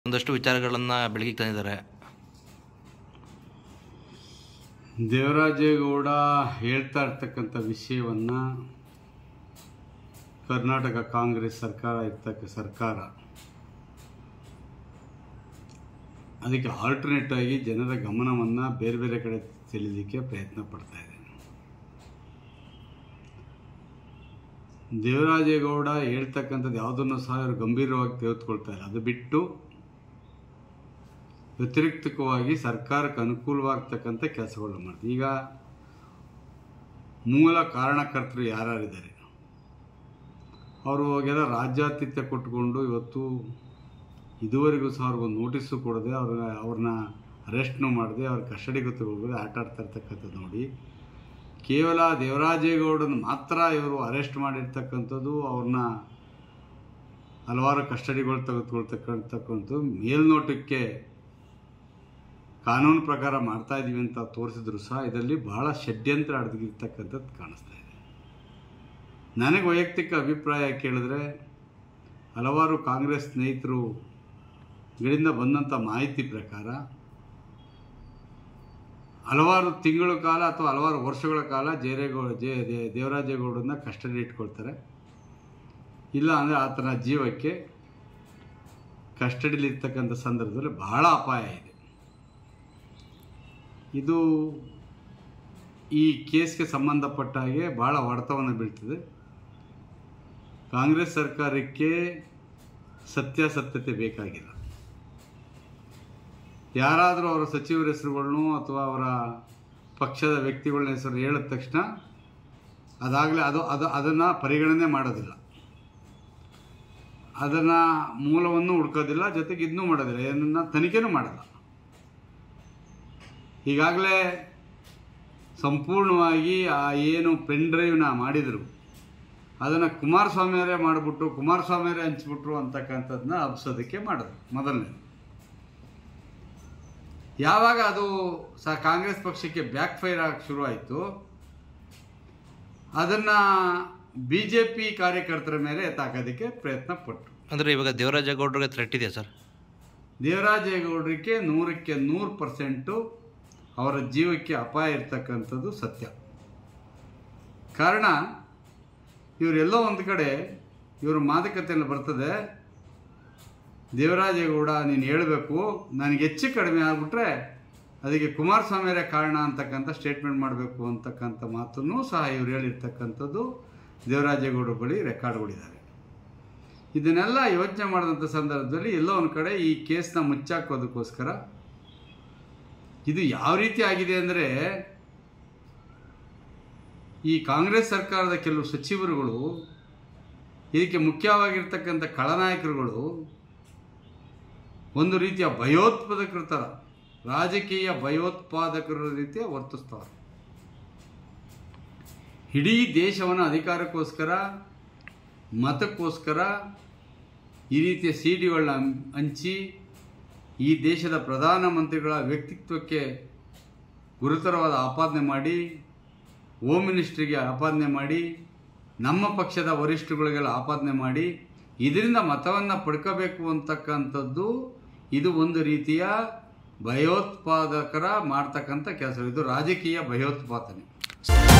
ಒಂದಷ್ಟು ವಿಚಾರಗಳನ್ನು ಬೆಳಕಿಗೆ ತಂದಿದ್ದಾರೆ ದೇವರಾಜೇಗೌಡ ಹೇಳ್ತಾ ಇರ್ತಕ್ಕಂಥ ವಿಷಯವನ್ನು ಕರ್ನಾಟಕ ಕಾಂಗ್ರೆಸ್ ಸರ್ಕಾರ ಇರ್ತಕ್ಕ ಸರ್ಕಾರ ಅದಕ್ಕೆ ಆಲ್ಟರ್ನೇಟ್ ಆಗಿ ಜನರ ಗಮನವನ್ನು ಬೇರೆ ಬೇರೆ ಕಡೆ ಸೆಳೆಯಲಿಕ್ಕೆ ಪ್ರಯತ್ನ ಪಡ್ತಾ ಇದೆ ದೇವರಾಜೇಗೌಡ ಹೇಳ್ತಕ್ಕಂಥದ್ದು ಯಾವುದನ್ನು ಸಹ ಇವರು ಗಂಭೀರವಾಗಿ ತೆಗೆದುಕೊಳ್ತಾ ಇಲ್ಲ ಅದು ಬಿಟ್ಟು ವ್ಯತಿರಿಕ್ತವಾಗಿ ಸರ್ಕಾರಕ್ಕೆ ಅನುಕೂಲವಾಗ್ತಕ್ಕಂಥ ಕೆಲಸಗಳನ್ನ ಮಾಡ್ತೀವಿ ಈಗ ಮೂಲ ಕಾರಣಕರ್ತರು ಯಾರ್ಯಾರಿದ್ದಾರೆ ಅವರು ಅವಾಗೆಲ್ಲ ರಾಜ್ಯಾತಿಥ್ಯ ಕೊಟ್ಟುಕೊಂಡು ಇವತ್ತು ಇದುವರೆಗೂ ಸಹ ಅವ್ರಿಗೊಂದು ನೋಟಿಸು ಕೊಡದೆ ಅವ್ರನ್ನ ಅವ್ರನ್ನ ಅರೆಸ್ಟ್ನು ಮಾಡದೆ ಅವ್ರ ಕಸ್ಟಡಿಗೆ ತಗೊಳ್ಬೋದು ಆಟ ಆಡ್ತಾ ಇರ್ತಕ್ಕಂಥದ್ದು ನೋಡಿ ಕೇವಲ ದೇವರಾಜೇಗೌಡನ ಮಾತ್ರ ಇವರು ಅರೆಸ್ಟ್ ಮಾಡಿರ್ತಕ್ಕಂಥದ್ದು ಅವ್ರನ್ನ ಹಲವಾರು ಕಸ್ಟಡಿಗಳು ತೆಗೆದುಕೊಳ್ತಕ್ಕಂಥಕ್ಕಂಥದ್ದು ಮೇಲ್ನೋಟಕ್ಕೆ ಕಾನೂನು ಪ್ರಕಾರ ಮಾಡ್ತಾ ಇದ್ದೀವಿ ಅಂತ ತೋರಿಸಿದ್ರು ಸಹ ಇದರಲ್ಲಿ ಬಹಳ ಷಡ್ಯಂತ್ರ ಅಡಗಿರ್ತಕ್ಕಂಥದ್ದು ಕಾಣಿಸ್ತಾ ಇದೆ ನನಗೆ ವೈಯಕ್ತಿಕ ಅಭಿಪ್ರಾಯ ಕೇಳಿದ್ರೆ ಹಲವಾರು ಕಾಂಗ್ರೆಸ್ ಸ್ನೇಹಿತರು ಗಳಿಂದ ಬಂದಂಥ ಮಾಹಿತಿ ಪ್ರಕಾರ ಹಲವಾರು ತಿಂಗಳ ಕಾಲ ಅಥವಾ ಹಲವಾರು ವರ್ಷಗಳ ಕಾಲ ಜೇರೇಗೌಡ ಜೇ ದೇ- ದೇವರಾಜೇಗೌಡನ್ನ ಕಸ್ಟಡಿ ಇಟ್ಕೊಳ್ತಾರೆ ಇಲ್ಲ ಅಂದರೆ ಆತನ ಜೀವಕ್ಕೆ ಕಸ್ಟಡಿಲಿರ್ತಕ್ಕಂಥ ಸಂದರ್ಭದಲ್ಲಿ ಬಹಳ ಅಪಾಯ ಇದೆ ಇದು ಈ ಕೇಸ್ಗೆ ಸಂಬಂಧಪಟ್ಟ ಹಾಗೆ ಬಹಳ ಹೊಡೆತವನ್ನು ಬೀಳ್ತದೆ ಕಾಂಗ್ರೆಸ್ ಸರ್ಕಾರಕ್ಕೆ ಸತ್ಯಾಸತ್ಯತೆ ಬೇಕಾಗಿಲ್ಲ ಯಾರಾದರೂ ಅವರ ಸಚಿವರ ಹೆಸರುಗಳನ್ನು ಅಥವಾ ಅವರ ಪಕ್ಷದ ವ್ಯಕ್ತಿಗಳನ್ನ ಹೆಸರು ಹೇಳಿದ ತಕ್ಷಣ ಅದಾಗಲೇ ಅದು ಅದು ಅದನ್ನು ಪರಿಗಣನೆ ಮಾಡೋದಿಲ್ಲ ಅದನ್ನು ಮೂಲವನ್ನು ಹುಡ್ಕೋದಿಲ್ಲ ಜೊತೆಗೆ ಇದನ್ನೂ ಮಾಡೋದಿಲ್ಲ ಏನನ್ನ ತನಿಖೆನೂ ಮಾಡಲ್ಲ ಈಗಾಗಲೇ ಸಂಪೂರ್ಣವಾಗಿ ಆ ಏನು ಪೆನ್ ಡ್ರೈವ್ನ ಮಾಡಿದರು ಅದನ್ನು ಕುಮಾರಸ್ವಾಮಿಯವರೇ ಮಾಡಿಬಿಟ್ರು ಕುಮಾರಸ್ವಾಮಿಯವರೇ ಹಂಚ್ಬಿಟ್ರು ಅಂತಕ್ಕಂಥದ್ದನ್ನ ಹಬ್ಸೋದಕ್ಕೆ ಮಾಡಿದ್ರು ಮೊದಲನೇ ಯಾವಾಗ ಅದು ಸಹ ಕಾಂಗ್ರೆಸ್ ಪಕ್ಷಕ್ಕೆ ಬ್ಯಾಕ್ ಫೈರ್ ಆಗಕ್ಕೆ ಶುರುವಾಯಿತು ಅದನ್ನು ಬಿ ಜೆ ಪಿ ಕಾರ್ಯಕರ್ತರ ಮೇಲೆ ತಾಕೋದಕ್ಕೆ ಪ್ರಯತ್ನ ಪಟ್ಟರು ಅಂದರೆ ಇವಾಗ ದೇವರಾಜೇಗೌಡರಿಗೆ ಥ್ರೆಟ್ ಇದೆ ಸರ್ ದೇವರಾಜೇಗೌಡರಿಗೆ ನೂರಕ್ಕೆ ನೂರು ಪರ್ಸೆಂಟು ಅವರ ಜೀವಕ್ಕೆ ಅಪಾಯ ಇರ್ತಕ್ಕಂಥದ್ದು ಸತ್ಯ ಕಾರಣ ಇವರೆಲ್ಲೋ ಒಂದು ಕಡೆ ಇವ್ರ ಮಾತುಕತೆಯಲ್ಲಿ ಬರ್ತದೆ ದೇವರಾಜೇಗೌಡ ನೀನು ಹೇಳಬೇಕು ನನಗೆ ಹೆಚ್ಚು ಕಡಿಮೆ ಆಗಿಬಿಟ್ರೆ ಅದಕ್ಕೆ ಕುಮಾರಸ್ವಾಮಿಯರೇ ಕಾರಣ ಅಂತಕ್ಕಂಥ ಸ್ಟೇಟ್ಮೆಂಟ್ ಮಾಡಬೇಕು ಅಂತಕ್ಕಂಥ ಮಾತನ್ನು ಸಹ ಇವ್ರು ಹೇಳಿರ್ತಕ್ಕಂಥದ್ದು ದೇವರಾಜೇಗೌಡ ಬಳಿ ರೆಕಾರ್ಡ್ಗಳಿದ್ದಾವೆ ಇದನ್ನೆಲ್ಲ ಯೋಚನೆ ಮಾಡಿದಂಥ ಸಂದರ್ಭದಲ್ಲಿ ಎಲ್ಲೋ ಒಂದು ಕಡೆ ಈ ಕೇಸ್ನ ಮುಚ್ಚಾಕೋದಕ್ಕೋಸ್ಕರ ಇದು ಯಾವ ರೀತಿ ಆಗಿದೆ ಅಂದರೆ ಈ ಕಾಂಗ್ರೆಸ್ ಸರ್ಕಾರದ ಕೆಲವು ಸಚಿವರುಗಳು ಇದಕ್ಕೆ ಮುಖ್ಯವಾಗಿರ್ತಕ್ಕಂಥ ಖಳನಾಯಕರುಗಳು ಒಂದು ರೀತಿಯ ಭಯೋತ್ಪಾದಕರ ಥರ ರಾಜಕೀಯ ಭಯೋತ್ಪಾದಕರ ರೀತಿಯ ವರ್ತಿಸ್ತಾರೆ ಇಡೀ ದೇಶವನ್ನು ಅಧಿಕಾರಕ್ಕೋಸ್ಕರ ಮತಕ್ಕೋಸ್ಕರ ಈ ರೀತಿಯ ಸಿ ಡಿಗಳನ್ನ ಹಂಚಿ ಈ ದೇಶದ ಪ್ರಧಾನಮಂತ್ರಿಗಳ ವ್ಯಕ್ತಿತ್ವಕ್ಕೆ ಗುರುತರವಾದ ಆಪಾದನೆ ಮಾಡಿ ಹೋಮ್ ಮಿನಿಸ್ಟ್ರಿಗೆ ಆಪಾದನೆ ಮಾಡಿ ನಮ್ಮ ಪಕ್ಷದ ವರಿಷ್ಠಗಳಿಗೆಲ್ಲ ಆಪಾದನೆ ಮಾಡಿ ಇದರಿಂದ ಮತವನ್ನು ಪಡ್ಕೋಬೇಕು ಅಂತಕ್ಕಂಥದ್ದು ಇದು ಒಂದು ರೀತಿಯ ಭಯೋತ್ಪಾದಕರ ಮಾಡ್ತಕ್ಕಂಥ ಕೆಲಸ ಇದು ರಾಜಕೀಯ ಭಯೋತ್ಪಾದನೆ